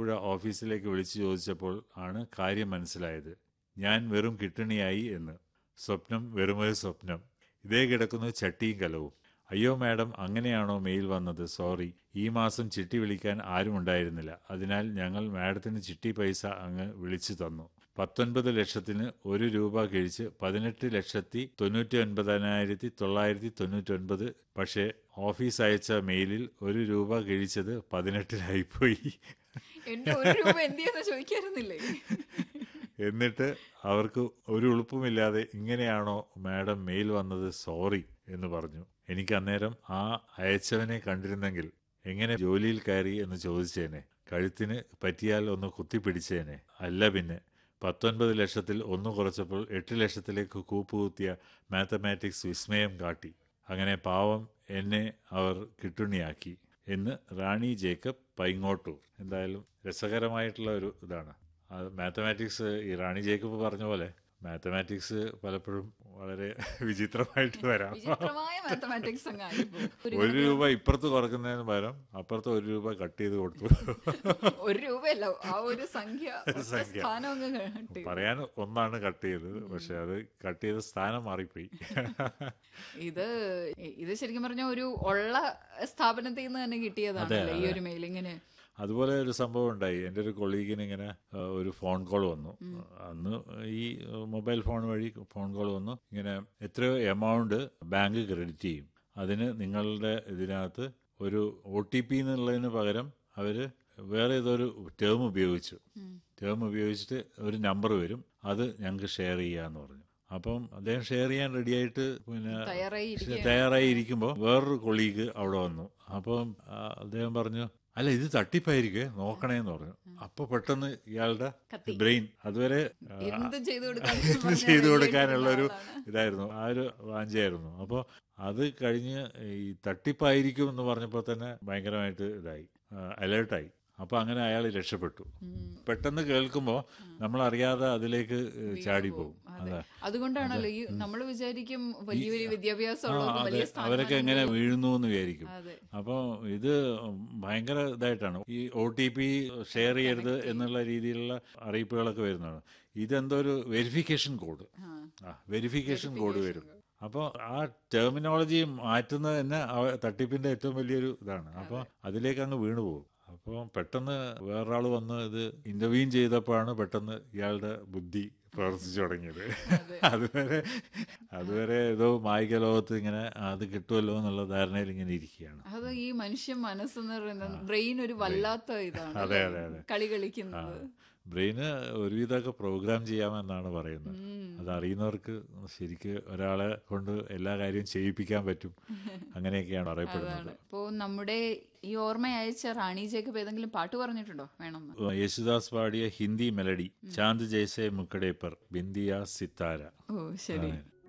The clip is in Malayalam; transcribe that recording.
ആലപ്പുഴ ഓഫീസിലേക്ക് വിളിച്ചു ചോദിച്ചപ്പോൾ ആണ് കാര്യം മനസ്സിലായത് ഞാൻ വെറും കിട്ടണിയായി എന്ന് സ്വപ്നം വെറുമൊരു സ്വപ്നം ഇതേ കിടക്കുന്നു ചട്ടിയും കലവും അയ്യോ മാഡം അങ്ങനെയാണോ മെയിൽ വന്നത് സോറി ഈ മാസം ചിട്ടി വിളിക്കാൻ ആരും ഉണ്ടായിരുന്നില്ല അതിനാൽ ഞങ്ങൾ മാഡത്തിന് ചിട്ടി പൈസ അങ്ങ് വിളിച്ചു തന്നു പത്തൊൻപത് ലക്ഷത്തിന് ഒരു രൂപ കിഴിച്ച് പതിനെട്ട് ലക്ഷത്തി തൊണ്ണൂറ്റി ഒൻപതിനായിരത്തി തൊള്ളായിരത്തി തൊണ്ണൂറ്റി ഒൻപത് പക്ഷേ ഓഫീസ് അയച്ച മെയിലിൽ ഒരു രൂപ കിഴിച്ചത് പതിനെട്ടിലായിപ്പോയി എന്റെ ഒരു രൂപ എന്ത് ചെയ്യുന്ന ചോദിക്കായിരുന്നില്ലേ എന്നിട്ട് അവർക്ക് ഒരു ഉളുപ്പുമില്ലാതെ ഇങ്ങനെയാണോ മാഡം മെയിൽ വന്നത് സോറി എന്ന് പറഞ്ഞു എനിക്ക് അന്നേരം ആ അയച്ചവനെ കണ്ടിരുന്നെങ്കിൽ എങ്ങനെ ജോലിയിൽ കയറി എന്ന് ചോദിച്ചേനെ കഴുത്തിന് പറ്റിയാൽ ഒന്ന് കുത്തിപ്പിടിച്ചേനെ അല്ല പിന്നെ പത്തൊൻപത് ലക്ഷത്തിൽ ഒന്ന് കുറച്ചപ്പോൾ എട്ട് ലക്ഷത്തിലേക്ക് കൂപ്പുകുത്തിയ മാത്തമാറ്റിക്സ് വിസ്മയം കാട്ടി അങ്ങനെ പാവം എന്നെ അവർ കിട്ടുണിയാക്കി എന്ന് റാണി ജേക്കബ് പൈങ്ങോട്ടു എന്തായാലും രസകരമായിട്ടുള്ള ഒരു ഇതാണ് അത് മാത്തമാറ്റിക്സ് ഈ റാണി ജേക്കബ് പറഞ്ഞ പോലെ മാത്തമാറ്റിക്സ് പലപ്പോഴും വളരെ വിചിത്രമായിട്ട് വരാം വിചിത്രമായ മാത്തമാറ്റിക്സ് അങ്ങ് ആയിപ്പോയി. ഒരു ഒരു രൂപ ഇപ്പുറത്ത് കുറക്കുന്നതിന് പകരം അപ്പുറത്ത് ഒരു രൂപ കട്ട് ചെയ്ത് കൊടുത്തു ഒരു രൂപയല്ല ആ ഒരു സംഖ്യ ഒറ്റ സംഖ്യ. സ്ഥാനം അങ്ങ് കട്ട് പറയാൻ ഒന്നാണ് കട്ട് ചെയ്തത് പക്ഷെ അത് കട്ട് ചെയ്ത സ്ഥാനം മാറിപ്പോയി ഇത് ഇത് ശരിക്കും പറഞ്ഞ ഒരു ഉള്ള സ്ഥാപനത്തിൽ നിന്ന് തന്നെ കിട്ടിയതാണല്ലോ ഈ ഒരു മെയിലിങ്ങിന് അതുപോലെ ഒരു സംഭവം ഉണ്ടായി എൻ്റെ ഒരു കൊളീഗിന് ഇങ്ങനെ ആ, ഒരു ഫോൺ കോൾ വന്നു അന്ന് ഈ മൊബൈൽ ഫോൺ വഴി ഫോൺ കോൾ വന്നു ഇങ്ങനെ എത്രയോ എമൗണ്ട് ബാങ്ക് ക്രെഡിറ്റ് ചെയ്യും അതിന് നിങ്ങളുടെ ഇതിനകത്ത് ഒരു ഒ ടി പി എന്നുള്ളതിന് പകരം അവർ വേറെ ഏതൊരു ടേം ഉപയോഗിച്ചു ടേം ഉപയോഗിച്ചിട്ട് ഒരു നമ്പർ വരും അത് ഞങ്ങൾക്ക് ഷെയർ ചെയ്യാന്ന് പറഞ്ഞു അപ്പം അദ്ദേഹം ഷെയർ ചെയ്യാൻ റെഡിയായിട്ട് പിന്നെ തയ്യാറായി ഇരിക്കുകയാണ്. തയ്യാറായി ഇരിക്കുമ്പോൾ വേറൊരു കൊളീഗ് അവിടെ വന്നു അപ്പം ആ, അദ്ദേഹം പറഞ്ഞു അല്ല ഇത് തട്ടിപ്പായിരിക്കേ നോക്കണേന്ന് പറഞ്ഞു അപ്പൊ പെട്ടെന്ന് ഇയാളുടെ കത്തി. ബ്രെയിൻ അതുവരെ ആ, എന്ത് ചെയ്തു കൊടുക്കാൻ എന്ത് ചെയ്തു കൊടുക്കാനുള്ള ഒരു ഇതായിരുന്നു ആ ഒരു വാഞ്ചയായിരുന്നു അപ്പോൾ അത് കഴിഞ്ഞ് ഈ തട്ടിപ്പായിരിക്കും എന്ന് പറഞ്ഞപ്പോൾ തന്നെ ഭയങ്കരമായിട്ട് ഇതായി അലേർട്ടായി അപ്പൊ അങ്ങനെ അയാൾ രക്ഷപ്പെട്ടു പെട്ടെന്ന് കേൾക്കുമ്പോൾ നമ്മൾ അറിയാതെ അതിലേക്ക് ചാടിപ്പോവും അതെ അതെ അതുകൊണ്ടാണല്ലോ ഈ നമ്മൾ വിചാരിക്കും വലിയ വലിയ വിദ്യാഭ്യാസം ആ, ഉള്ളവർക്ക് അതെ വലിയ അവരൊക്കെ എങ്ങനെ സ്ഥാനമാനങ്ങൾ വീഴുന്നു എന്ന് വിചാരിക്കും അതെ അപ്പോൾ ഇത് ഭയങ്കര ഇതായിട്ടാണ് ഈ ഒ ടി പി ഷെയർ ചെയ്യരുത് എന്നുള്ള രീതിയിലുള്ള അറിയിപ്പുകളൊക്കെ വരുന്നതാണ് ഇതെന്തോ ഒരു വെരിഫിക്കേഷൻ കോഡ് ആ. ആ വെരിഫിക്കേഷൻ കോഡ് വരും അപ്പോൾ ആ ടെർമിനോളജി മാറ്റുന്നത് തന്നെ അവ- തട്ടിപ്പിന്റെ ഏറ്റവും വലിയൊരു ഇതാണ് അപ്പോൾ അതിലേക്ക് അങ്ങ് വീണു പോകും അപ്പോൾ പെട്ടെന്ന് വേറൊരാൾ വന്ന് ഇത് ഇന്റർവ്യൂ ചെയ്തപ്പോഴാണ് പെട്ടെന്ന് ഇയാളുടെ ബുദ്ധി പ്രവർത്തിച്ചു തുടങ്ങിയത് അതുവരെ അതുവരെ ഏതോ മായിക ലോകത്ത് ഇങ്ങനെ അത് കിട്ടുമല്ലോ എന്നുള്ള ധാരണയിൽ ഇങ്ങനെ ഇരിക്കുകയാണ് അത് ഈ മനുഷ്യ മനസ്സെന്ന് പറയുന്നത് ബ്രെയിൻ ഒരു വല്ലാത്ത ഇതാണ് അതെ, അല്ലേ? അതെ, അതെ. കളി കളിക്കുന്നത് ബ്രെയിന് ഒരുവിധമൊക്കെ പ്രോഗ്രാം ചെയ്യാമെന്നാണ് പറയുന്നത് അത് അറിയുന്നവർക്ക് ശരിക്ക് ഒരാളെ കൊണ്ട് എല്ലാ കാര്യവും ചെയ്യിപ്പിക്കാൻ പറ്റും അങ്ങനെയൊക്കെയാണ് പറയപ്പെടുന്നത് അപ്പോ നമ്മുടെ ഈ ഓർമ്മ അയച്ച റാണി ജേക്കബ് ഏതെങ്കിലും പാട്ട് പറഞ്ഞിട്ടുണ്ടോ വേണമെന്ന് യേശുദാസ് പാടിയ ഹിന്ദി മെലഡി ചാന്ദ് ജയ്സെ മുക്കടേ പർ ബിന്ദിയ സിത്താര ഓ ശരി അതെ.